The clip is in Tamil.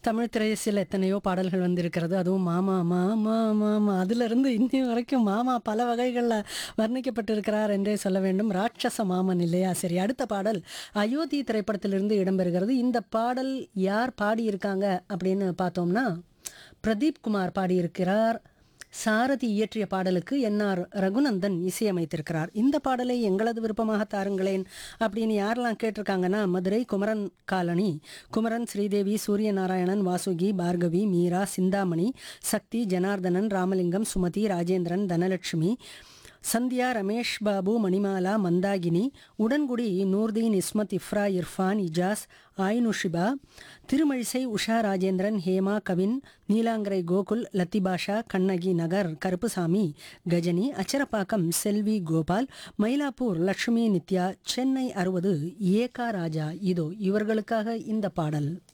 தமிழ் திரையில் எத்தனையோ பாடல்கள் வந்திருக்கிறது அதுவும் மாமா மாமா மாமா அதிலிருந்து இன்னி வரைக்கும் மாமா பல வகைகளில் வர்ணிக்கப்பட்டிருக்கிறார் என்றே சொல்ல வேண்டும் ராட்சச மாமன் இல்லையா சரி அடுத்த பாடல் அயோத்தி திரைப்படத்திலிருந்து இடம்பெறுகிறது இந்த பாடல் யார் பாடியிருக்காங்க அப்படின்னு பார்த்தோம்னா பிரதீப் குமார் பாடியிருக்கிறார் சாரதி இயற்றிய பாடலுக்கு என்ஆர் ரகுநந்தன் இசையமைத்திருக்கிறார் இந்த பாடலை எங்களது விருப்பமாக தாருங்களேன் அப்படின்னு யாரெல்லாம் கேட்டிருக்காங்கன்னா மதுரை குமரன் காலனி குமரன் ஸ்ரீதேவி சூரியநாராயணன் வாசுகி பார்கவி மீரா சிந்தாமணி சக்தி ஜனார்தனன் ராமலிங்கம் சுமதி ராஜேந்திரன் தனலட்சுமி சந்தியா ரமேஷ் பாபு மணிமாலா மந்தாகினி உடன்குடி நூர்தீன் இஸ்மத் இஃப்ரா இர்ஃபான் இஜாஸ் ஆயினுஷிபா திருமழிசை உஷா ராஜேந்திரன் ஹேமா கவின் நீலாங்கரை கோகுல் லத்திபாஷா கண்ணகி நகர் கருப்புசாமி கஜனி அச்சரப்பாக்கம் செல்வி கோபால் மயிலாப்பூர் லட்சுமி நித்யா சென்னை அறுபது ஏகா ராஜா இதோ இவர்களுக்காக இந்த பாடல்